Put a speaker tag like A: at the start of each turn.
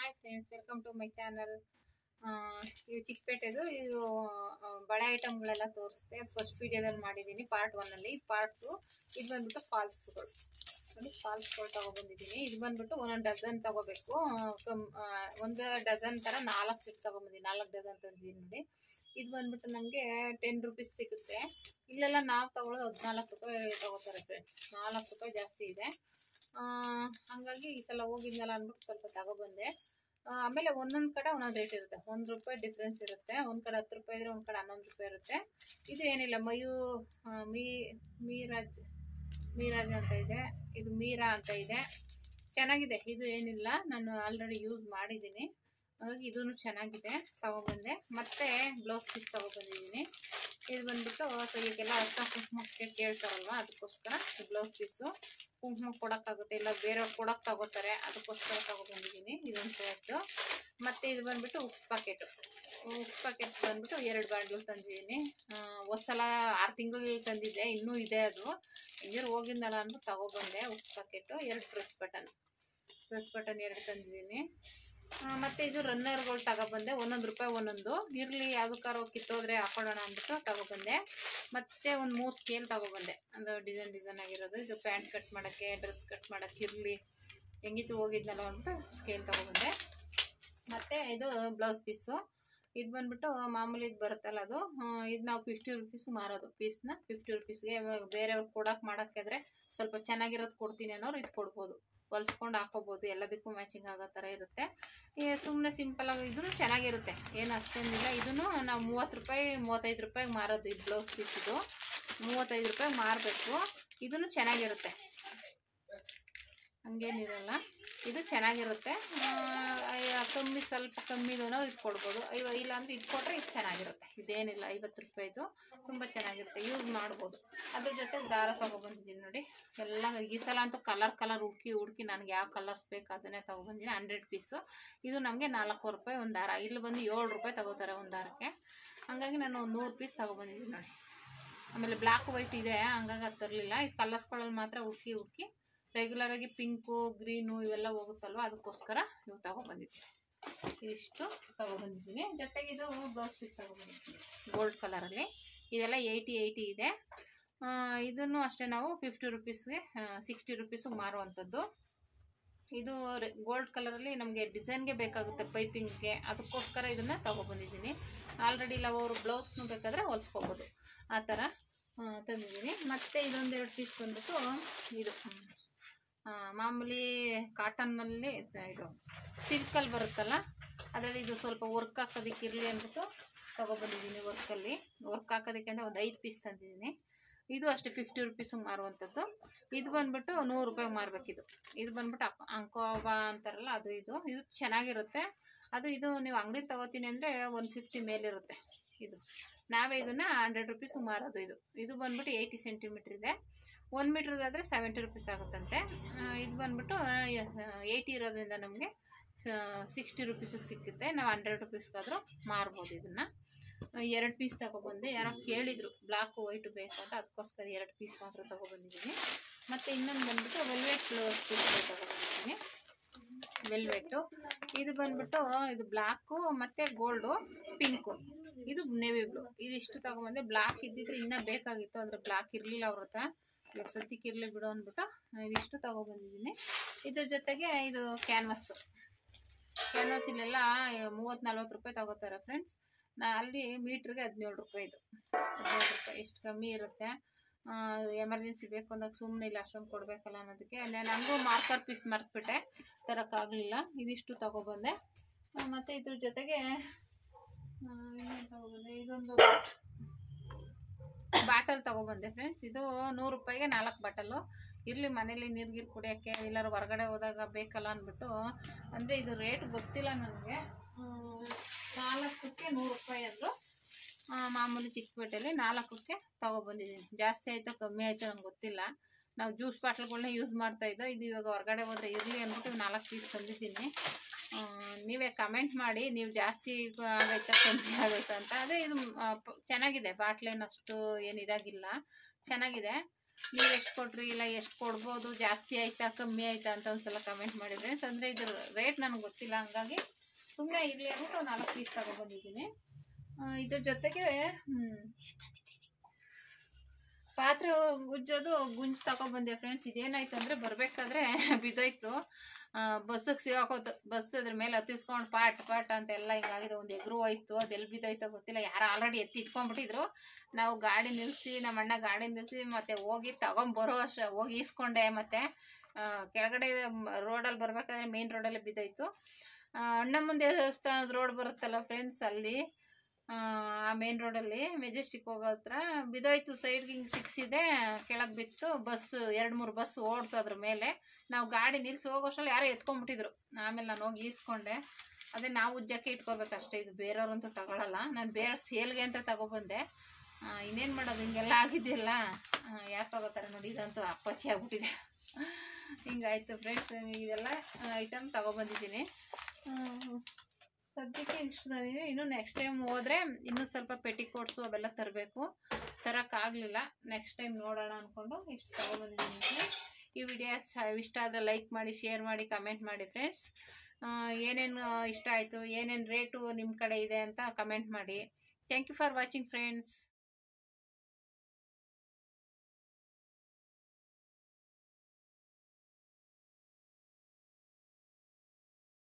A: hi friends welcome to my channel ಇದು ಚಿಕ್ಕಪೇಟೆದು ಇದು ಆ, ಬಳೆ ಐಟಮ್ಗಳೆಲ್ಲ ತೋರಿಸ್ದೆ ಫಸ್ಟ್ ವಿಡಿಯೋದಲ್ಲಿ ಮಾಡಿದ್ದೀನಿ ಪಾರ್ಟ್ ಒನ್ನಲ್ಲಿ ಪಾರ್ಟ್ ಟು ಇದು ಬಂದ್ಬಿಟ್ಟು ಫಾಲ್ಸ್ಗಳು ನೋಡಿ ಫಾಲ್ಸ್ಗಳು ತಗೊಬಂದಿದ್ದೀನಿ ಇದು ಬಂದ್ಬಿಟ್ಟು ಒಂದೊಂದು ಡಜನ್ ತಗೋಬೇಕು ಆ, ಕಮ್ ಆ, ಒಂದು ಡಜನ್ ಥರ ನಾಲ್ಕು ಸೆಟ್ ತಗೊಂಬಂದಿದ್ದೀನಿ ನಾಲ್ಕು ಡಜನ್ ತಂದಿದ್ದೀನಿ ನೋಡಿ ಇದು ಬಂದ್ಬಿಟ್ಟು ನನಗೆ ಟೆನ್ ರುಪೀಸ್ ಸಿಗುತ್ತೆ ಇಲ್ಲೆಲ್ಲ ನಾವು ತಗೊಳ್ಳೋದು ಹದಿನಾಲ್ಕು ರೂಪಾಯಿ ತಗೋತಾರೆ ಫ್ರೆಂಡ್ಸ್ ನಾಲ್ಕು ರೂಪಾಯಿ ಜಾಸ್ತಿ ಇದೆ ಆ, ಹಂಗಾಗಿ ಈ ಸಲ ಹೋಗಿದ್ನಲ್ಲ ಅಂದ್ಬಿಟ್ಟು ಸ್ವಲ್ಪ ತಗೊಬಂದೆ ಆ, ಆಮೇಲೆ ಒಂದೊಂದು ಕಡೆ ಒಂದೊಂದು ರೇಟ್ ಇರುತ್ತೆ ಒಂದು ರೂಪಾಯಿ ಡಿಫ್ರೆನ್ಸ್ ಇರುತ್ತೆ ಒಂದು ಕಡೆ ಹತ್ತು ರೂಪಾಯಿ ಇದ್ರೆ ಒಂದು ಕಡೆ ಹನ್ನೊಂದು ರೂಪಾಯಿ ಇರುತ್ತೆ ಇದು ಏನಿಲ್ಲ ಮಯೂ ಆ, ಮೀ ಮೀರಾಜ್ ಮೀರಾಜ್ ಅಂತ ಇದೆ ಇದು ಮೀರಾ ಅಂತ ಇದೆ ಚೆನ್ನಾಗಿದೆ ಇದು ಏನಿಲ್ಲ ನಾನು ಆಲ್ರೆಡಿ ಯೂಸ್ ಮಾಡಿದ್ದೀನಿ ಹಾಗಾಗಿ ಇದೂ ಚೆನ್ನಾಗಿದೆ ತಗೊಬಂದೆ ಮತ್ತೆ ಬ್ಲೌಸ್ ಪೀಸ್ ತಗೊಬಂದಿದ್ದೀನಿ ಇದು ಬಂದ್ಬಿಟ್ಟು ಕೈಗೆಲ್ಲ ಅರ್ಥ ಕುಂಕುಮಕ್ಕೆ ಕೇಳ್ತಾರಲ್ವ ಅದಕ್ಕೋಸ್ಕರ ಬ್ಲೌಸ್ ಪೀಸು ಕುಂಕುಮ ಕೊಡೋಕ್ಕಾಗುತ್ತೆ ಇಲ್ಲ ಬೇರೆಯವ್ರು ಕೊಡೋಕೆ ತಗೋತಾರೆ ಅದಕ್ಕೋಸ್ಕರ ತಗೊಬಂದಿದ್ದೀನಿ ಇದೊಂದು ಸೆಟ್ಟು ಮತ್ತು ಇದು ಬಂದ್ಬಿಟ್ಟು ಉಕ್ಸ್ ಪಾಕೆಟು ಉಕ್ಸ್ ಪಾಕೆಟ್ ಬಂದ್ಬಿಟ್ಟು ಎರಡು ಬಾಂಡ್ಲು ತಂದಿದ್ದೀನಿ ಹೊಸಲ ಆರು ತಿಂಗಳು ತಂದಿದ್ದೆ ಇನ್ನೂ ಇದೆ ಅದು ಹಿಂದಿರು ಹೋಗಿದ್ನಲ್ಲ ಅಂದ್ಬಿಟ್ಟು ತಗೊಬಂದೆ ಉಕ್ಸ್ ಪಾಕೆಟು ಎರಡು ಪ್ರೆಸ್ ಬಟನ್ ಪ್ರೆಸ್ ಬಟನ್ ಎರಡು ತಂದಿದ್ದೀನಿ ಆ, ಮತ್ತೆ ಇದು ರನ್ನರ್ಗಳು ತಗೊಬಂದೆ ಒಂದೊಂದು ರೂಪಾಯಿ ಒಂದೊಂದು ಇರಲಿ ಯಾವ್ದಕ್ಕಾರು ಕಿತ್ತೋದ್ರೆ ಹಾಕೊಳ್ಳೋಣ ಅಂದ್ಬಿಟ್ಟು ತಗೊಬಂದೆ ಮತ್ತೆ ಒಂದು ಮೂರು ಸ್ಕೇಲ್ ತಗೊಬಂದೆ ಒಂದು ಡಿಸೈನ್ ಡಿಸೈನ್ ಆಗಿರೋದು ಇದು ಪ್ಯಾಂಟ್ ಕಟ್ ಮಾಡೋಕ್ಕೆ ಡ್ರೆಸ್ ಕಟ್ ಮಾಡೋಕ್ಕೆ ಇರಲಿ ಹೆಂಗಿತ್ತು ಹೋಗಿದ್ನಲ್ಲ ಅಂದ್ಬಿಟ್ಟು ಸ್ಕೇಲ್ ತಗೊಬಂದೆ ಮತ್ತು ಇದು ಬ್ಲೌಸ್ ಪೀಸು ಇದು ಬಂದ್ಬಿಟ್ಟು ಮಾಮೂಲಿ ಇದು ಬರುತ್ತಲ್ಲ ಅದು ಇದು ನಾವು ಫಿಫ್ಟಿ ರುಪೀಸ್ ಮಾರೋದು ಪೀಸ್ನ ಫಿಫ್ಟಿ ರುಪೀಸ್ಗೆ ಬೇರೆಯವ್ರು ಕೊಡೋಕೆ ಮಾಡೋಕ್ಕಾದ್ರೆ ಸ್ವಲ್ಪ ಚೆನ್ನಾಗಿರೋದು ಕೊಡ್ತೀನಿ ಅನ್ನೋರು ಇದು ಕೊಡ್ಬೋದು ಹೊಲ್ಸ್ಕೊಂಡು ಹಾಕೋಬೋದು ಎಲ್ಲದಕ್ಕೂ ಮ್ಯಾಚಿಂಗ್ ಆಗೋ ಥರ ಇರುತ್ತೆ ಸುಮ್ಮನೆ ಸಿಂಪಲಾಗಿ ಇದ್ರೂ ಚೆನ್ನಾಗಿರುತ್ತೆ ಏನು ಅಷ್ಟೇನಿಲ್ಲ ಇದನ್ನು ನಾವು ಮೂವತ್ತು ರೂಪಾಯಿ ಮೂವತ್ತೈದು ರೂಪಾಯಿಗೆ ಮಾರೋದು ಇದು ಬ್ಲೌಸ್ ಪೀಸ್ ಇದು ಮೂವತ್ತೈದು ರೂಪಾಯಿಗೆ ಮಾರಬೇಕು ಇದನ್ನು ಚೆನ್ನಾಗಿರುತ್ತೆ ಹಂಗೇನಿರಲ್ಲ ಇದು ಚೆನ್ನಾಗಿರುತ್ತೆ ಆ, ಕಮ್ಮಿ ಸ್ವಲ್ಪ ಕಮ್ಮಿದೂ ಇದು ಕೊಡ್ಬೋದು ಐವ ಇಲ್ಲಾಂದ್ರೆ ಇದು ಕೊಟ್ಟರೆ ಇದು ಚೆನ್ನಾಗಿರುತ್ತೆ ಇದೇನಿಲ್ಲ ಐವತ್ತು ರೂಪಾಯಿದು ತುಂಬ ಚೆನ್ನಾಗಿರುತ್ತೆ ಯೂಸ್ ಮಾಡ್ಬೋದು ಅದ್ರ ಜೊತೆ ದಾರ ತೊಗೊಬಂದಿದ್ದೀನಿ ನೋಡಿ ಎಲ್ಲ ಈ ಸಲ ಅಂತೂ ಕಲರ್ ಕಲರ್ ಹುಡುಕಿ ಹುಡುಕಿ ನನಗೆ ಯಾವ ಕಲರ್ಸ್ ಬೇಕು ಅದನ್ನೇ ತೊಗೊಬಂದಿದ್ದೀನಿ ಹಂಡ್ರೆಡ್ ಪೀಸು ಇದು ನಮಗೆ ನಾಲ್ಕು ರೂಪಾಯಿ ಒಂದು ದಾರ ಇಲ್ಲಿ ಬಂದು ಏಳು ರೂಪಾಯಿ ತಗೋತಾರೆ ಒಂದು ದಾರಕ್ಕೆ ಹಂಗಾಗಿ ನಾನು ಒಂದು ನೂರು ಪೀಸ್ ತೊಗೊಬಂದಿದ್ದೀನಿ ನೋಡಿ ಆಮೇಲೆ ಬ್ಲ್ಯಾಕ್ ವೈಟ್ ಇದೆ ಹಂಗಾಗಿ ಅದು ತರಲಿಲ್ಲ ಈ ಕಲರ್ಸ್ಗಳಲ್ಲಿ ಮಾತ್ರ ಹುಡುಕಿ ಹುಡುಕಿ ರೆಗ್ಯುಲರಾಗಿ ಪಿಂಕು ಗ್ರೀನು ಇವೆಲ್ಲ ಹೋಗುತ್ತಲ್ವ ಅದಕ್ಕೋಸ್ಕರ ಇವು ತಗೊಬಂದಿದ್ದೀನಿ ಇದಿಷ್ಟು ತಗೊಬಂದಿದ್ದೀನಿ ಜೊತೆಗೆ ಇದು ಬ್ಲೌಸ್ ಪೀಸ್ ತಗೊಬಂದಿದ್ದೀನಿ ಗೋಲ್ಡ್ ಕಲರಲ್ಲಿ ಇದೆಲ್ಲ ಏಯ್ಟಿ ಏಯ್ಟಿ ಇದೆ ಆ, ಇದನ್ನು ಅಷ್ಟೇ ನಾವು ಫಿಫ್ಟಿ ರುಪೀಸ್ಗೆ ಸಿಕ್ಸ್ಟಿ ರುಪೀಸಿಗೆ ಮಾರುವಂಥದ್ದು ಇದು ಗೋಲ್ಡ್ ಕಲರಲ್ಲಿ ನಮಗೆ ಡಿಸೈನ್ಗೆ ಬೇಕಾಗುತ್ತೆ ಪೈಪಿಂಗ್ಗೆ ಅದಕ್ಕೋಸ್ಕರ ಇದನ್ನು ತಗೊಬಂದಿದ್ದೀನಿ ಆಲ್ರೆಡಿ ಇಲ್ಲ ಅವರು ಬ್ಲೌಸ್ನು ಬೇಕಾದರೆ ಹೊಲ್ಸ್ಕೊಬೋದು ಆ ಥರ ಆ, ತಂದಿದ್ದೀನಿ ಮತ್ತು ಇದೊಂದೆರಡು ಪೀಸ್ ಬಂದ್ಬಿಟ್ಟು ಇದು ಹ್ಮ್, ಆ, ಮಾಮೂಲಿ ಕಾಟನ್ನಲ್ಲಿ ಇದು ಸಿಲ್ಕಲ್ಲಿ ಬರುತ್ತಲ್ಲ ಅದರಲ್ಲಿ ಇದು ಸ್ವಲ್ಪ ವರ್ಕ್ ಹಾಕೋದಕ್ಕೆ ಇರಲಿ ಅಂದ್ಬಿಟ್ಟು ತೊಗೊಬಂದಿದ್ದೀನಿ ವರ್ಕಲ್ಲಿ ವರ್ಕ್ ಹಾಕೋದಕ್ಕೆ ಅಂದರೆ ಒಂದು ಐದು ಪೀಸ್ ತಂದಿದ್ದೀನಿ ಇದು ಅಷ್ಟೇ ಫಿಫ್ಟಿ ರುಪೀಸಿಗೆ ಮಾರುವಂಥದ್ದು ಇದು ಬಂದ್ಬಿಟ್ಟು ನೂರು ರೂಪಾಯಿಗೆ ಮಾರಬೇಕಿದು ಇದು ಬಂದ್ಬಿಟ್ಟು ಅಕ್ ಅಂಕೋಬಾ ಅಂತಾರಲ್ಲ ಅದು ಇದು ಇದು ಚೆನ್ನಾಗಿರುತ್ತೆ ಅದು ಇದು ನೀವು ಅಂಗಡಿ ತಗೋತೀನಿ ಅಂದರೆ ಒನ್ ಫಿಫ್ಟಿ ಮೇಲಿರುತ್ತೆ ಇದು ನಾವೇ ಇದನ್ನು ಹಂಡ್ರೆಡ್ ರುಪೀಸಿಗೆ ಮಾರೋದು ಇದು ಇದು ಬಂದ್ಬಿಟ್ಟು ಏಯ್ಟಿ ಸೆಂಟಿಮೀಟ್ರ್ ಇದೆ ಒಂದು ಮೀಟ್ರದಾದರೆ ಸೆವೆಂಟಿ ರುಪೀಸ್ ಆಗುತ್ತಂತೆ ಆ, ಇದು ಬಂದ್ಬಿಟ್ಟು ಏಯ್ಟಿ ಇರೋದ್ರಿಂದ ನಮಗೆ ಸಿಕ್ಸ್ಟಿ ರುಪೀಸಿಗೆ ಸಿಕ್ಕುತ್ತೆ ನಾವು ಹಂಡ್ರೆಡ್ ರುಪೀಸ್ಗಾದರೂ ಮಾರ್ಬೋದು ಇದನ್ನು ಎರಡು ಪೀಸ್ ತಗೊಬಂದೆ ಯಾರೋ ಕೇಳಿದರು ಬ್ಲ್ಯಾಕು ವೈಟು ಬೇಕು ಅಂತ ಅದಕ್ಕೋಸ್ಕರ ಎರಡು ಪೀಸ್ ಮಾತ್ರ ತಗೊಬಂದಿದ್ದೀನಿ ಮತ್ತು ಇನ್ನೊಂದು ಬಂದ್ಬಿಟ್ಟು ವೆಲ್ವೆಟ್ ಬ್ಲೌಸ್ ಪೀಸ್ ತಗೊಬಂದಿದ್ದೀನಿ ವೆಲ್ವೆಟ್ಟು ಇದು ಬಂದ್ಬಿಟ್ಟು ಇದು ಬ್ಲ್ಯಾಕು ಮತ್ತು ಗೋಲ್ಡು ಪಿಂಕು ಇದು ನೇವಿ ಬ್ಲೂ ಇದಿಷ್ಟು ತಗೊಬಂದೆ ಬ್ಲ್ಯಾಕ್ ಇದ್ದಿದ್ರೆ ಇನ್ನೂ ಬೇಕಾಗಿತ್ತು ಆದರೆ ಬ್ಲ್ಯಾಕ್ ಇರಲಿಲ್ಲ ಅವ್ರ ಹತ್ರ ಇವಾಗ ಸದ್ಯಕ್ಕೆ ಇರಲಿ ಬಿಡು ಅಂದ್ಬಿಟ್ಟು ಇದಿಷ್ಟು ತಗೊಬಂದಿದ್ದೀನಿ ಇದ್ರ ಜೊತೆಗೆ ಇದು ಕ್ಯಾನ್ವಸ್ಸು ಕ್ಯಾನ್ವಾಸ್ ಇಲ್ಲೆಲ್ಲ ಮೂವತ್ತು ನಲ್ವತ್ತು ರೂಪಾಯಿ ತಗೋತಾರೆ ಫ್ರೆಂಡ್ಸ್ ನಾ ಅಲ್ಲಿ ಮೀಟ್ರಿಗೆ ಹದಿನೇಳು ರೂಪಾಯಿ ಇದು ಹದಿನೇಳು ರೂಪಾಯಿ ಎಷ್ಟು ಕಮ್ಮಿ ಇರುತ್ತೆ ಎಮರ್ಜೆನ್ಸಿ ಬೇಕು ಅಂದಾಗ ಸುಮ್ಮನೆ ಇಲ್ಲ ಅಷ್ಟೊಂದು ಕೊಡಬೇಕಲ್ಲ ಅನ್ನೋದಕ್ಕೆ ನಾನು ನನಗೂ ಮಾರ್ಕರ್ ಪೀಸ್ ಮರ್ತ್ಬಿಟ್ಟೆ ತರೋಕ್ಕಾಗಲಿಲ್ಲ ಇದಿಷ್ಟು ತಗೊಬಂದೆ ಆ, ಮತ್ತು ಇದ್ರ ಜೊತೆಗೆ ಆ, ಇನ್ನೇನ್ ತಗೊಬಂದೆ ಇದೊಂದು ಬಾಟಲ್ ತಗೊಬಂದೆ ಫ್ರೆಂಡ್ಸ್ ಇದು ನೂರು ರೂಪಾಯಿಗೆ ನಾಲ್ಕು ಬಾಟಲು ಇರಲಿ ಮನೇಲಿ ನೀರು ಗೀರು ಕುಡಿಯೋಕ್ಕೆ ಎಲ್ಲರೂ ಹೊರಗಡೆ ಹೋದಾಗ ಬೇಕಲ್ಲ ಅಂದ್ಬಿಟ್ಟು ಅಂದರೆ ಇದು ರೇಟ್ ಗೊತ್ತಿಲ್ಲ ನನಗೆ ನಾಲ್ಕಕ್ಕೆ ನೂರು ರೂಪಾಯಿ ಅಂದರು ಮಾಮೂಲಿ ಚಿಕ್ಕಪೇಟೆಯಲ್ಲಿ ನಾಲ್ಕಕ್ಕೆ ತಗೊಬಂದಿದ್ದೀನಿ ಜಾಸ್ತಿ ಆಯಿತು ಕಮ್ಮಿ ಆಯಿತು ನಂಗೆ ಗೊತ್ತಿಲ್ಲ ನಾವು ಜ್ಯೂಸ್ ಬಾಟ್ಲ್ಗಳನ್ನ ಯೂಸ್ ಮಾಡ್ತಾ ಇದ್ದೋ ಇದು ಇವಾಗ ಹೊರಗಡೆ ಹೋದರೆ ಇರಲಿ ಅಂದ್ಬಿಟ್ಟು ನಾಲ್ಕು ಪೀಸ್ ತಂದಿದ್ದೀನಿ ಆ, ನೀವೇ ಕಮೆಂಟ್ ಮಾಡಿ ನೀವು ಜಾಸ್ತಿ ಆಗೈತಾ ಕಮ್ಮಿ ಆಗೈತಾ ಅಂತ ಅದೇ ಇದು ಆ, ಪ- ಚೆನ್ನಾಗಿದೆ ಬಾಟ್ಲೇನು ಅಷ್ಟು ಏನು ಇದಾಗಿಲ್ಲ ಚೆನ್ನಾಗಿದೆ ನೀವು ಎಷ್ಟು ಕೊಟ್ರಿ ಇಲ್ಲ ಎಷ್ಟು ಕೊಡ್ಬೋದು ಜಾಸ್ತಿ ಆಯ್ತಾ ಕಮ್ಮಿ ಆಯ್ತಾ ಅಂತ ಒಂದ್ಸಲ ಕಮೆಂಟ್ ಮಾಡಿ ಫ್ರೆಂಡ್ಸ್ ಅಂದರೆ ಇದ್ರ ರೇಟ್ ನನಗೆ ಗೊತ್ತಿಲ್ಲ ಹಂಗಾಗಿ ಸುಮ್ಮನೆ ಇರಲಿ ಅಂದ್ಬಿಟ್ಟು ನಾಲ್ಕು ಪೀಸ್ ತಗೊಬಂದಿದ್ದೀನಿ ಇದ್ರ ಜೊತೆಗೆ ಹ್ಮ್, ಪಾತ್ರೆ ಗುಜ್ಜೋದು ಗುಂಜ್ ತಗೊಬಂದೆ ಫ್ರೆಂಡ್ಸ್ ಇದೇನಾಯ್ತು ಅಂದರೆ ಬರಬೇಕಾದ್ರೆ ಬಿದ್ದೋಯ್ತು ಬಸ್ಸಿಗೆ ಸಿಗಾಕೋತು ಬಸ್ ಅದ್ರ ಮೇಲೆ ಹತ್ತಿಸ್ಕೊಂಡು ಪಾಟ್ ಪಾಟ್ ಅಂತ ಎಲ್ಲ ಹಿಂಗಾಗಿದೆ ಒಂದು ಎಗ್ರು ಹೋಯ್ತು ಅದು ಎಲ್ಲಿ ಬಿದ್ದೋಯ್ತೋ ಗೊತ್ತಿಲ್ಲ ಯಾರು ಆಲ್ರೆಡಿ ಎತ್ತಿ ಇಟ್ಕೊಂಡ್ಬಿಟ್ಟಿದ್ರು ನಾವು ಗಾಡಿ ನಿಲ್ಲಿಸಿ ನಮ್ಮ ಅಣ್ಣ ಗಾಡಿ ನಿಲ್ಲಿಸಿ ಮತ್ತೆ ಹೋಗಿ ತಗೊಂಬರೋ ಅಷ್ಟ ಹೋಗಿ ಈಸ್ಕೊಂಡೆ ಮತ್ತೆ ಆ, ಕೆಳಗಡೆ ರೋಡಲ್ಲಿ ಬರ್ಬೇಕಾದ್ರೆ ಮೇನ್ ರೋಡಲ್ಲಿ ಬಿದ್ದೋಯ್ತು ಆ, ಅಣ್ಣಮ್ಮನ ದೇವಸ್ಥಾನದ ರೋಡ್ ಬರುತ್ತಲ್ಲ ಫ್ರೆಂಡ್ಸ್ ಅಲ್ಲಿ ಆ ಮೇನ್ ರೋಡಲ್ಲಿ ಮೆಜೆಸ್ಟಿಕ್ ಹೋಗೋ ಹತ್ರ ಬಿದ್ದೋಯ್ತು ಸೈಡ್ಗೆ ಹಿಂಗೆ ಸಿಕ್ಸಿದೆ ಕೆಳಗೆ ಬಿತ್ತು ಬಸ್ ಎರಡು ಮೂರು ಬಸ್ ಓಡ್ತು ಅದ್ರ ಮೇಲೆ ನಾವು ಗಾಡಿ ನಿಲ್ಸಿ ಹೋಗೋಷ್ಟ್ರಲ್ಲಿ ಯಾರೋ ಎತ್ಕೊಂಡ್ಬಿಟ್ಟಿದ್ರು ಆಮೇಲೆ ನಾನು ಹೋಗಿ ಈಸ್ಕೊಂಡೆ ಅದೇ ನಾವು ಉಜ್ಜಕ್ಕೆ ಇಟ್ಕೋಬೇಕು ಅಷ್ಟೇ ಇದು ಬೇರೆಯವ್ರಂತೂ ತಗೊಳಲ್ಲ ನಾನು ಬೇರೆ ಸೇಲ್ಗೆ ಅಂತ ತಗೊಬಂದೆ ಇನ್ನೇನು ಮಾಡೋದು ಹಿಂಗೆಲ್ಲ ಆಗಿದೆಯಲ್ಲ ಯಾಕೆ ತಗೋತಾರೆ ನೋಡಿ ಇದಂತೂ ಅಪ್ಪಚ್ಚಿ ಆಗ್ಬಿಟ್ಟಿದೆ ಹಿಂಗಾಯ್ತು ಫ್ರೆಂಡ್ಸ್ ಇದೆಲ್ಲ ಐಟಮ್ ತಗೊಬಂದಿದ್ದೀನಿ ಸದ್ಯಕ್ಕೆ ಇಷ್ಟು ತಂದಿದ್ದೀನಿ ಇನ್ನು ನೆಕ್ಸ್ಟ್ ಟೈಮ್ ಹೋದರೆ ಇನ್ನೂ ಸ್ವಲ್ಪ ಪೆಟಿಕೋಟ್ಸು ಅವೆಲ್ಲ ತರಬೇಕು ತರೋಕ್ಕಾಗಲಿಲ್ಲ ನೆಕ್ಸ್ಟ್ ಟೈಮ್ ನೋಡೋಣ ಅಂದ್ಕೊಂಡು ಇಷ್ಟು ತಗೊಬಂದಿದ್ದೀನಿ ಈ ವಿಡಿಯೋಸ್ ಇಷ್ಟ ಆದರೆ ಲೈಕ್ ಮಾಡಿ ಶೇರ್ ಮಾಡಿ ಕಮೆಂಟ್ ಮಾಡಿ ಫ್ರೆಂಡ್ಸ್ ಏನೇನು ಇಷ್ಟ ಆಯಿತು ಏನೇನು ರೇಟು ನಿಮ್ಮ ಕಡೆ ಇದೆ ಅಂತ ಕಮೆಂಟ್ ಮಾಡಿ thank you for watching friends